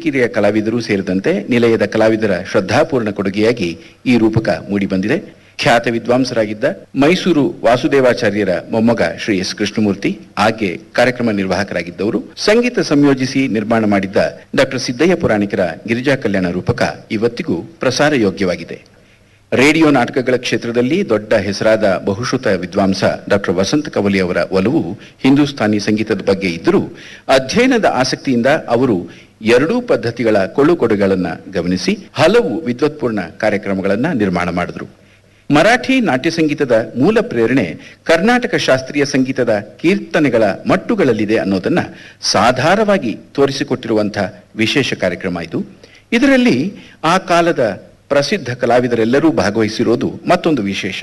ಹಿರಿಕಿರಿಯ ಕಲಾವಿದರು ಸೇರಿದಂತೆ ನಿಲಯದ ಕಲಾವಿದರ ಶ್ರದ್ಧಾಪೂರ್ಣ ಕೊಡುಗೆಯಾಗಿ ಈ ರೂಪಕ ಮೂಡಿಬಂದಿದೆ ಖ್ಯಾತ ವಿದ್ವಾಂಸರಾಗಿದ್ದ ಮೈಸೂರು ವಾಸುದೇವಾಚಾರ್ಯರ ಮೊಮ್ಮಗ ಶ್ರೀ ಎಸ್ ಕೃಷ್ಣಮೂರ್ತಿ ಆಕೆ ಕಾರ್ಯಕ್ರಮ ನಿರ್ವಾಹಕರಾಗಿದ್ದವರು ಸಂಗೀತ ಸಂಯೋಜಿಸಿ ನಿರ್ಮಾಣ ಮಾಡಿದ್ದ ಡಾಕ್ಟರ್ ಸಿದ್ದಯ್ಯ ಪುರಾಣಿಕರ ಗಿರಿಜಾ ಕಲ್ಯಾಣ ರೂಪಕ ಇವತ್ತಿಗೂ ಪ್ರಸಾರ ಯೋಗ್ಯವಾಗಿದೆ ರೇಡಿಯೋ ನಾಟಕಗಳ ಕ್ಷೇತ್ರದಲ್ಲಿ ದೊಡ್ಡ ಹೆಸರಾದ ಬಹುಶ್ರುತ ವಿದ್ವಾಂಸ ಡಾಕ್ಟರ್ ವಸಂತ ಕವಲಿ ಅವರ ಒಲವು ಹಿಂದೂಸ್ತಾನಿ ಸಂಗೀತದ ಬಗ್ಗೆ ಇದ್ದರೂ ಅಧ್ಯಯನದ ಆಸಕ್ತಿಯಿಂದ ಅವರು ಎರಡೂ ಪದ್ಧತಿಗಳ ಕೊಳ್ಳುಕೊಡುಗಳನ್ನು ಗಮನಿಸಿ ಹಲವು ವಿದ್ವತ್ಪೂರ್ಣ ಕಾರ್ಯಕ್ರಮಗಳನ್ನ ನಿರ್ಮಾಣ ಮಾಡಿದ್ರು ಮರಾಠಿ ನಾಟ್ಯ ಸಂಗೀತದ ಮೂಲ ಪ್ರೇರಣೆ ಕರ್ನಾಟಕ ಶಾಸ್ತ್ರೀಯ ಸಂಗೀತದ ಕೀರ್ತನೆಗಳ ಮಟ್ಟುಗಳಲ್ಲಿದೆ ಅನ್ನೋದನ್ನ ಸಾಧಾರವಾಗಿ ತೋರಿಸಿಕೊಟ್ಟಿರುವಂತಹ ವಿಶೇಷ ಕಾರ್ಯಕ್ರಮ ಇದು ಇದರಲ್ಲಿ ಆ ಕಾಲದ ಪ್ರಸಿದ್ಧ ಕಲಾವಿದರೆಲ್ಲರೂ ಭಾಗವಹಿಸಿರೋದು ಮತ್ತೊಂದು ವಿಶೇಷ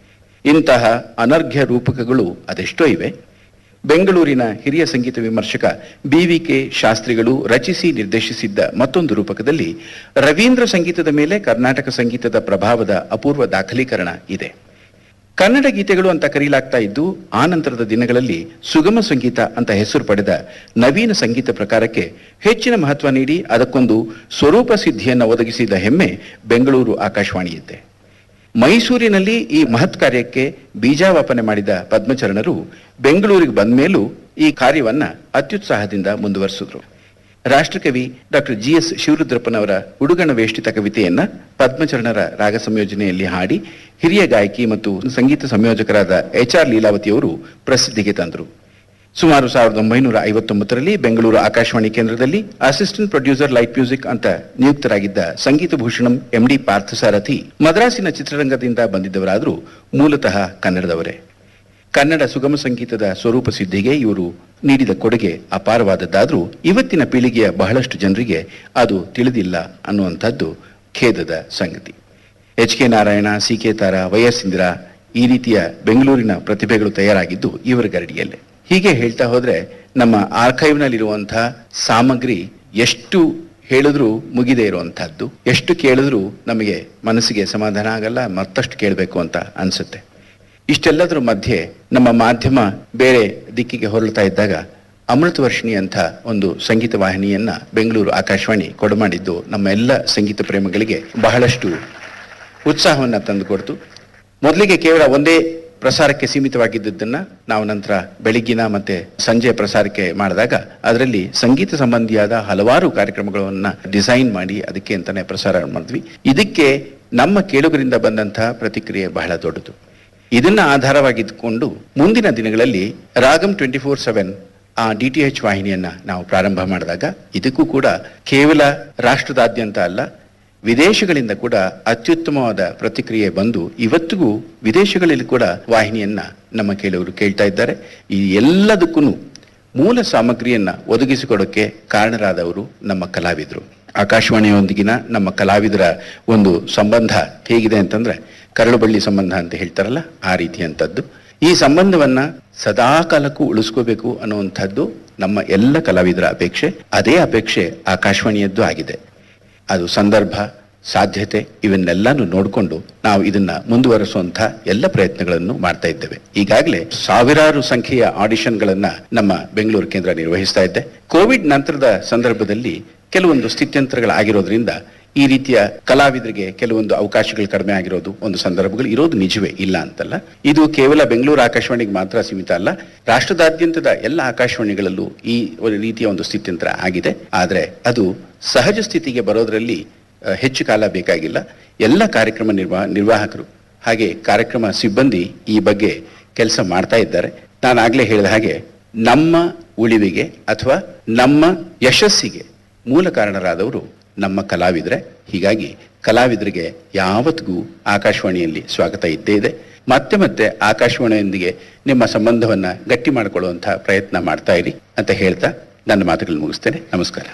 ಇಂತಹ ಅನರ್ಘ್ಯ ರೂಪಕಗಳು ಅದೆಷ್ಟೋ ಇವೆ ಬೆಂಗಳೂರಿನ ಹಿರಿಯ ಸಂಗೀತ ವಿಮರ್ಶಕ ಬಿ ವಿ ಕೆ ಶಾಸ್ತ್ರಿಗಳು ರಚಿಸಿ ನಿರ್ದೇಶಿಸಿದ್ದ ಮತ್ತೊಂದು ರೂಪಕದಲ್ಲಿ ರವೀಂದ್ರ ಸಂಗೀತದ ಮೇಲೆ ಕರ್ನಾಟಕ ಸಂಗೀತದ ಪ್ರಭಾವದ ಅಪೂರ್ವ ದಾಖಲೀಕರಣ ಇದೆ ಕನ್ನಡ ಗೀತೆಗಳು ಅಂತ ಕರೆಯಲಾಗ್ತಾ ಇದ್ದು ಆ ನಂತರದ ದಿನಗಳಲ್ಲಿ ಸುಗಮ ಸಂಗೀತ ಅಂತ ಹೆಸರು ಪಡೆದ ನವೀನ ಸಂಗೀತ ಪ್ರಕಾರಕ್ಕೆ ಹೆಚ್ಚಿನ ಮಹತ್ವ ನೀಡಿ ಅದಕ್ಕೊಂದು ಸ್ವರೂಪ ಸಿದ್ಧಿಯನ್ನು ಒದಗಿಸಿದ ಹೆಮ್ಮೆ ಬೆಂಗಳೂರು ಆಕಾಶವಾಣಿಯಿದ್ದೆ ಮೈಸೂರಿನಲ್ಲಿ ಈ ಮಹತ್ ಕಾರ್ಯಕ್ಕೆ ಬೀಜಾವಾಪನೆ ಮಾಡಿದ ಪದ್ಮಚರಣರು ಬೆಂಗಳೂರಿಗೆ ಬಂದ ಮೇಲೂ ಈ ಕಾರ್ಯವನ್ನ ಅತ್ಯುತ್ಸಾಹದಿಂದ ಮುಂದುವರಿಸಿದ್ರು ರಾಷ್ಟ್ರಕವಿ ಡಾಕ್ಟರ್ ಜಿ ಎಸ್ ಶಿವರುದ್ರಪ್ಪನವರ ಉಡುಗಣ ವೇಷ್ಟಿತ ಕವಿತೆಯನ್ನ ಪದ್ಮಚರಣರ ರಾಗ ಸಂಯೋಜನೆಯಲ್ಲಿ ಹಾಡಿ ಹಿರಿಯ ಗಾಯಕಿ ಮತ್ತು ಸಂಗೀತ ಸಂಯೋಜಕರಾದ ಎಚ್ ಆರ್ ಲೀಲಾವತಿಯವರು ಪ್ರಸಿದ್ಧಿಗೆ ತಂದರು ಸುಮಾರು ಸಾವಿರದ ಒಂಬೈನೂರ ಐವತ್ತೊಂಬತ್ತರಲ್ಲಿ ಬೆಂಗಳೂರು ಆಕಾಶವಾಣಿ ಕೇಂದ್ರದಲ್ಲಿ ಅಸಿಸ್ಟೆಂಟ್ ಪ್ರೊಡ್ಯೂಸರ್ ಲೈಟ್ ಮ್ಯೂಸಿಕ್ ಅಂತ ನಿಯುಕ್ತರಾಗಿದ್ದ ಸಂಗೀತ ಭೂಷಣಂ ಎಂ ಡಿ ಪಾರ್ಥಸಾರಥಿ ಮದ್ರಾಸಿನ ಚಿತ್ರರಂಗದಿಂದ ಬಂದಿದ್ದವರಾದರೂ ಮೂಲತಃ ಕನ್ನಡದವರೇ ಕನ್ನಡ ಸುಗಮ ಸಂಗೀತದ ಸ್ವರೂಪ ಸಿದ್ಧಿಗೆ ಇವರು ನೀಡಿದ ಕೊಡುಗೆ ಅಪಾರವಾದದ್ದಾದರೂ ಇವತ್ತಿನ ಪೀಳಿಗೆಯ ಬಹಳಷ್ಟು ಜನರಿಗೆ ಅದು ತಿಳಿದಿಲ್ಲ ಅನ್ನುವಂಥದ್ದು ಖೇದದ ಸಂಗತಿ H K Narayana C K Tara ವಯಸ್ಸಿಂದಿರ ಈ ರೀತಿಯ ಬೆಂಗಳೂರಿನ ಪ್ರತಿಭೆಗಳು ತಯಾರಾಗಿದ್ದು ಇವರ ಗರಡಿಯಲ್ಲೇ ಹೀಗೆ ಹೇಳ್ತಾ ಹೋದ್ರೆ ನಮ್ಮ ಆರ್ಕೈವ್ನಲ್ಲಿರುವಂತಹ ಸಾಮಗ್ರಿ ಎಷ್ಟು ಹೇಳಿದ್ರೂ ಮುಗಿದೇ ಇರುವಂತಹದ್ದು ಎಷ್ಟು ಕೇಳಿದ್ರೂ ನಮಗೆ ಮನಸ್ಸಿಗೆ ಸಮಾಧಾನ ಆಗಲ್ಲ ಮತ್ತಷ್ಟು ಕೇಳಬೇಕು ಅಂತ ಅನ್ಸುತ್ತೆ ಇಷ್ಟೆಲ್ಲದರ ಮಧ್ಯೆ ನಮ್ಮ ಮಾಧ್ಯಮ ಬೇರೆ ದಿಕ್ಕಿಗೆ ಹೊರಳ್ತಾ ಇದ್ದಾಗ ಅಮೃತ ವರ್ಷಿಣಿ ಅಂತ ಒಂದು ಸಂಗೀತ ವಾಹಿನಿಯನ್ನ ಬೆಂಗಳೂರು ಆಕಾಶವಾಣಿ ಕೊಡಮಾಡಿದ್ದು ನಮ್ಮ ಎಲ್ಲ ಸಂಗೀತ ಪ್ರೇಮಿಗಳಿಗೆ ಬಹಳಷ್ಟು ಉತ್ಸಾಹವನ್ನ ತಂದುಕೊಡ್ತು ಮೊದಲಿಗೆ ಕೇವಲ ಒಂದೇ ಪ್ರಸಾರಕ್ಕೆ ಸೀಮಿತವಾಗಿದ್ದದ್ದನ್ನ ನಾವು ನಂತರ ಬೆಳಿಗ್ಗಿನ ಮತ್ತೆ ಸಂಜೆ ಪ್ರಸಾರಕ್ಕೆ ಮಾಡಿದಾಗ ಅದರಲ್ಲಿ ಸಂಗೀತ ಸಂಬಂಧಿಯಾದ ಹಲವಾರು ಕಾರ್ಯಕ್ರಮಗಳನ್ನ ಡಿಸೈನ್ ಮಾಡಿ ಅದಕ್ಕೆ ಅಂತಾನೆ ಪ್ರಸಾರ ಮಾಡಿದ್ವಿ ಇದಕ್ಕೆ ನಮ್ಮ ಕೇಳುಗರಿಂದ ಬಂದಂತಹ ಪ್ರತಿಕ್ರಿಯೆ ಬಹಳ ದೊಡ್ಡದು ಇದನ್ನ ಆಧಾರವಾಗಿದ್ದುಕೊಂಡು ಮುಂದಿನ ದಿನಗಳಲ್ಲಿ ರಾಗಂ ಟ್ವೆಂಟಿ ಫೋರ್ ಸೆವೆನ್ ಆ ಡಿ ಟಿ ಎಚ್ ವಾಹಿನಿಯನ್ನ ನಾವು ಪ್ರಾರಂಭ ಮಾಡಿದಾಗ ಇದಕ್ಕೂ ಕೂಡ ಕೇವಲ ರಾಷ್ಟ್ರದಾದ್ಯಂತ ಅಲ್ಲ ವಿದೇಶಗಳಿಂದ ಕೂಡ ಅತ್ಯುತ್ತಮವಾದ ಪ್ರತಿಕ್ರಿಯೆ ಬಂದು ಇವತ್ತಿಗೂ ವಿದೇಶಗಳಲ್ಲಿ ಕೂಡ ವಾಹಿನಿಯನ್ನ ನಮ್ಮ ಕೇಳುವರು ಕೇಳ್ತಾ ಇದ್ದಾರೆ ಈ ಎಲ್ಲದಕ್ಕೂ ಮೂಲ ಸಾಮಗ್ರಿಯನ್ನ ಒದಗಿಸಿಕೊಡೋಕೆ ಕಾರಣರಾದವರು ನಮ್ಮ ಕಲಾವಿದರು ಆಕಾಶವಾಣಿಯೊಂದಿಗಿನ ನಮ್ಮ ಕಲಾವಿದರ ಒಂದು ಸಂಬಂಧ ಹೇಗಿದೆ ಅಂತಂದ್ರೆ ಕರಳುಬಳ್ಳಿ ಸಂಬಂಧ ಅಂತ ಹೇಳ್ತಾರಲ್ಲ ಆ ರೀತಿಯಂಥದ್ದು ಈ ಸಂಬಂಧವನ್ನ ಸದಾ ಕಾಲಕ್ಕೂ ಉಳಿಸ್ಕೋಬೇಕು ಅನ್ನುವಂಥದ್ದು ನಮ್ಮ ಎಲ್ಲ ಕಲಾವಿದರ ಅಪೇಕ್ಷೆ ಅದೇ ಅಪೇಕ್ಷೆ ಆಕಾಶವಾಣಿಯದ್ದು ಆಗಿದೆ ಅದು ಸಂದರ್ಭ ಸಾಧ್ಯತೆ ಇವನ್ನೆಲ್ಲಾನು ನೋಡಿಕೊಂಡು ನಾವು ಇದನ್ನ ಮುಂದುವರಿಸುವಂತ ಎಲ್ಲ ಪ್ರಯತ್ನಗಳನ್ನು ಮಾಡ್ತಾ ಇದ್ದೇವೆ ಈಗಾಗಲೇ ಸಾವಿರಾರು ಸಂಖ್ಯೆಯ ಆಡಿಷನ್ಗಳನ್ನ ನಮ್ಮ ಬೆಂಗಳೂರು ಕೇಂದ್ರ ನಿರ್ವಹಿಸ್ತಾ ಇದ್ದೆ ಕೋವಿಡ್ ನಂತರದ ಸಂದರ್ಭದಲ್ಲಿ ಕೆಲವೊಂದು ಸ್ಥಿತ್ಯಂತರಗಳಾಗಿರೋದ್ರಿಂದ ಈ ರೀತಿಯ ಕಲಾವಿದರಿಗೆ ಕೆಲವೊಂದು ಅವಕಾಶಗಳು ಕಡಿಮೆ ಆಗಿರೋದು ಒಂದು ಸಂದರ್ಭಗಳು ಇರೋದು ನಿಜವೇ ಇಲ್ಲ ಅಂತಲ್ಲ ಇದು ಕೇವಲ ಬೆಂಗಳೂರು ಆಕಾಶವಾಣಿಗೆ ಮಾತ್ರ ಸೀಮಿತ ಅಲ್ಲ ರಾಷ್ಟ್ರದಾದ್ಯಂತದ ಎಲ್ಲ ಆಕಾಶವಾಣಿಗಳಲ್ಲೂ ಈ ಒಂದು ರೀತಿಯ ಒಂದು ಸ್ಥಿತ್ಯಂತರ ಆಗಿದೆ ಆದರೆ ಅದು ಸಹಜ ಸ್ಥಿತಿಗೆ ಬರೋದ್ರಲ್ಲಿ ಅಹ್, ಹೆಚ್ಚು ಕಾಲ ಬೇಕಾಗಿಲ್ಲ ಎಲ್ಲ ಕಾರ್ಯಕ್ರಮ ನಿರ್ವಾ ನಿರ್ವಾಹಕರು ಹಾಗೆ ಕಾರ್ಯಕ್ರಮ ಸಿಬ್ಬಂದಿ ಈ ಬಗ್ಗೆ ಕೆಲಸ ಮಾಡ್ತಾ ಇದ್ದಾರೆ ನಾನು ಆಗ್ಲೇ ಹೇಳಿದ ಹಾಗೆ ನಮ್ಮ ಉಳಿವಿಗೆ ಅಥವಾ ನಮ್ಮ ಯಶಸ್ಸಿಗೆ ಮೂಲ ಕಾರಣರಾದವರು ನಮ್ಮ ಕಲಾವಿದರೆ ಹೀಗಾಗಿ ಕಲಾವಿದರಿಗೆ ಯಾವತ್ತಿಗೂ ಆಕಾಶವಾಣಿಯಲ್ಲಿ ಸ್ವಾಗತ ಇದ್ದೇ ಇದೆ ಮತ್ತೆ ಮತ್ತೆ ಆಕಾಶವಾಣಿಯೊಂದಿಗೆ ನಿಮ್ಮ ಸಂಬಂಧವನ್ನ ಗಟ್ಟಿ ಮಾಡಿಕೊಳ್ಳುವಂತಹ ಪ್ರಯತ್ನ ಮಾಡ್ತಾ ಇರಿ ಅಂತ ಹೇಳ್ತಾ ನನ್ನ ಮಾತುಗಳನ್ನು ಮುಗಿಸ್ತೇನೆ ನಮಸ್ಕಾರ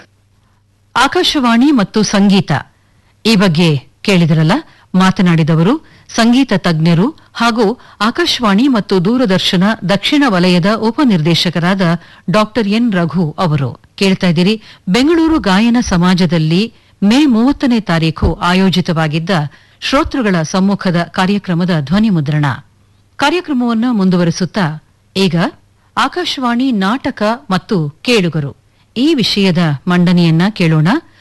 ಆಕಾಶವಾಣಿ ಮತ್ತು ಸಂಗೀತ ಈ ಬಗ್ಗೆ ಕೇಳಿದರಲ್ಲ ಮಾತನಾಡಿದವರು ಸಂಗೀತ ತಜ್ಞರು ಹಾಗೂ ಆಕಾಶವಾಣಿ ಮತ್ತು ದೂರದರ್ಶನ ದಕ್ಷಿಣ ವಲಯದ ಉಪನಿರ್ದೇಶಕರಾದ ಡಾಕ್ಟರ್ ಎನ್ ರಘು ಅವರು ಕೇಳ್ತಾ ಇದ್ದೀರಿ ಬೆಂಗಳೂರು ಗಾಯನ ಸಮಾಜದಲ್ಲಿ ಮೇ ಮೂವತ್ತನೇ ತಾರೀಖು ಆಯೋಜಿತವಾಗಿದ್ದ ಶ್ರೋತೃಗಳ ಸಮ್ಮುಖದ ಕಾರ್ಯಕ್ರಮದ ಧ್ವನಿ ಮುದ್ರಣ ಕಾರ್ಯಕ್ರಮವನ್ನು ಮುಂದುವರಿಸುತ್ತಾ ಈಗ ಆಕಾಶವಾಣಿ ನಾಟಕ ಮತ್ತು ಕೇಳುಗರು ಈ ವಿಷಯದ ಮಂಡನೆಯನ್ನ ಕೇಳೋಣ